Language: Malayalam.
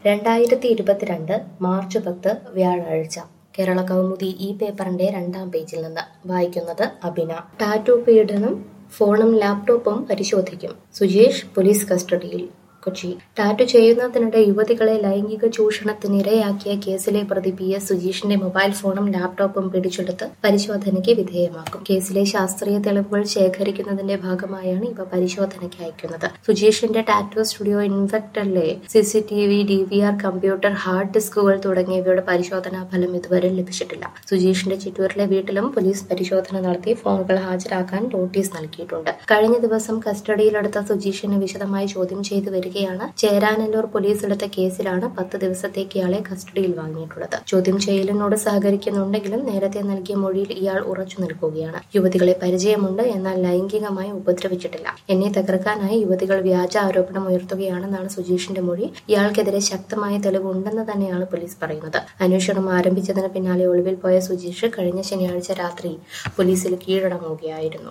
രണ്ടായിരത്തി ഇരുപത്തിരണ്ട് മാർച്ച് പത്ത് വ്യാഴാഴ്ച കേരള കൗമുദി ഈ പേപ്പറിന്റെ രണ്ടാം പേജിൽ നിന്ന് വായിക്കുന്നത് അഭിന ടാറ്റു പീഡനം ഫോണും ലാപ്ടോപ്പും പരിശോധിക്കും സുജേഷ് പോലീസ് കസ്റ്റഡിയിൽ കൊച്ചി ടാറ്റു ചെയ്യുന്നതിനിടെ യുവതികളെ ലൈംഗിക ചൂഷണത്തിന് ഇരയാക്കിയ കേസിലെ പ്രതി പി എസ് സുജീഷിന്റെ മൊബൈൽ ഫോണും ലാപ്ടോപ്പും പിടിച്ചെടുത്ത് പരിശോധനയ്ക്ക് വിധേയമാക്കും കേസിലെ ശാസ്ത്രീയ തെളിവുകൾ ശേഖരിക്കുന്നതിന്റെ ഭാഗമായാണ് ഇവ പരിശോധനയ്ക്ക് അയക്കുന്നത് സുജീഷിന്റെ ടാറ്റു സ്റ്റുഡിയോ ഇൻവെക്ടറിലെ C C T V D V R computer hard ഡിസ്കുകൾ തുടങ്ങിയവയുടെ പരിശോധനാ ഫലം ഇതുവരെ ലഭിച്ചിട്ടില്ല സുജീഷിന്റെ ചിറ്റൂരിലെ വീട്ടിലും പോലീസ് പരിശോധന നടത്തി ഫോണുകൾ ഹാജരാക്കാൻ നോട്ടീസ് നൽകിയിട്ടുണ്ട് കഴിഞ്ഞ ദിവസം കസ്റ്റഡിയിലെടുത്ത സുജീഷിനെ വിശദമായി ചോദ്യം ചെയ്തു വരികയാണ് ചേരാനല്ലൂർ പോലീസ് എടുത്ത കേസിലാണ് പത്ത് ദിവസത്തേക്ക് ഇയാളെ കസ്റ്റഡിയിൽ വാങ്ങിയിട്ടുള്ളത് ചോദ്യം ചെയ്യലിനോട് സഹകരിക്കുന്നുണ്ടെങ്കിലും നേരത്തെ നൽകിയ മൊഴിയിൽ ഇയാൾ ഉറച്ചു നിൽക്കുകയാണ് യുവതികളെ പരിചയമുണ്ട് എന്നാൽ ലൈംഗികമായി ഉപദ്രവിച്ചിട്ടില്ല എന്നെ തകർക്കാനായി യുവതികൾ വ്യാജ ആരോപണം ഉയർത്തുകയാണെന്നാണ് സുജീഷിന്റെ മൊഴി ഇയാൾക്കെതിരെ ശക്തമായ തെളിവുണ്ടെന്ന് തന്നെയാണ് പോലീസ് പറയുന്നത് അന്വേഷണം ആരംഭിച്ചതിന് പിന്നാലെ ഒളിവിൽ പോയ സുജീഷ് കഴിഞ്ഞ ശനിയാഴ്ച രാത്രി പോലീസിൽ കീഴടങ്ങുകയായിരുന്നു